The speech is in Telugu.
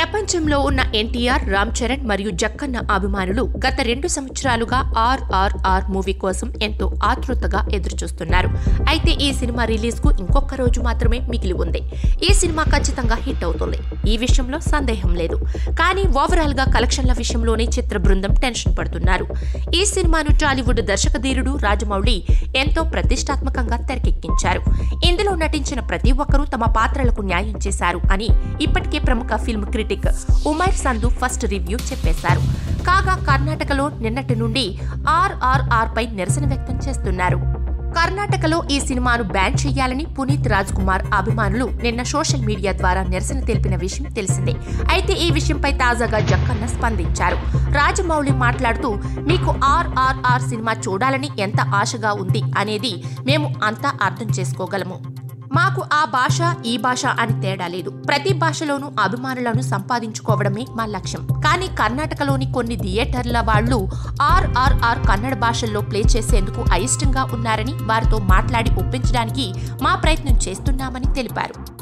ప్రపంచంలో ఉన్న ఎన్టీఆర్ రామ్ చరణ్ మరియు జక్కన్న అభిమానులు గత రెండు సంవత్సరాలుగా ఆర్ఆర్ఆర్ మూవీ కోసం ఎంతో ఆతృతగా ఎదురుచూస్తున్నారు అయితే ఈ సినిమా రిలీజ్ కు ఇంకొక రోజు మాత్రమే మిగిలి ఉంది ఈ సినిమా ఖచ్చితంగా హిట్ అవుతుంది ఈ విషయంలో సందేహం లేదు కానీ ఓవరాల్ గా కలెక్షన్ల విషయంలోనే చిత్ర బృందం టెన్షన్ పడుతున్నారు ఈ సినిమాను టాలీవుడ్ దర్శకధీరుడు రాజమౌళి ఎంతో ప్రతిష్టాత్మకంగా తెరకెక్కించారు ఇందులో నటించిన ప్రతి ఒక్కరూ తమ పాత్రలకు న్యాయం చేశారు అని ఇప్పటికే ప్రముఖ film critic Umair Sandhu first review చెప్పేశారు కాగా కర్ణాటకలో నిన్నటి నుండి ఆర్ఆర్ఆర్ పై నిరసన వ్యక్తం చేస్తున్నారు కర్ణాటకలో ఈ సినిమాను బ్యాన్ చేయాలని పునీత్ రాజ్ కుమార్ అభిమానులు నిన్న సోషల్ మీడియా ద్వారా నిరసన తెలిపిన విషయం తెలిసిందే అయితే ఈ విషయంపై తాజాగా జక్కన్న స్పందించారు రాజమౌళి మాట్లాడుతూ మీకు ఆర్ఆర్ఆర్ సినిమా చూడాలని ఎంత ఆశగా ఉంది అనేది మేము అంతా అర్థం చేసుకోగలము మాకు ఆ భాష ఈ భాష అని తేడా లేదు ప్రతి భాషలోనూ అభిమానులను సంపాదించుకోవడమే మా లక్ష్యం కానీ కర్ణాటకలోని కొన్ని థియేటర్ల వాళ్ళు ఆర్ఆర్ఆర్ కన్నడ భాషల్లో ప్లే చేసేందుకు అయిష్టంగా ఉన్నారని వారితో మాట్లాడి ఒప్పించడానికి మా ప్రయత్నం చేస్తున్నామని తెలిపారు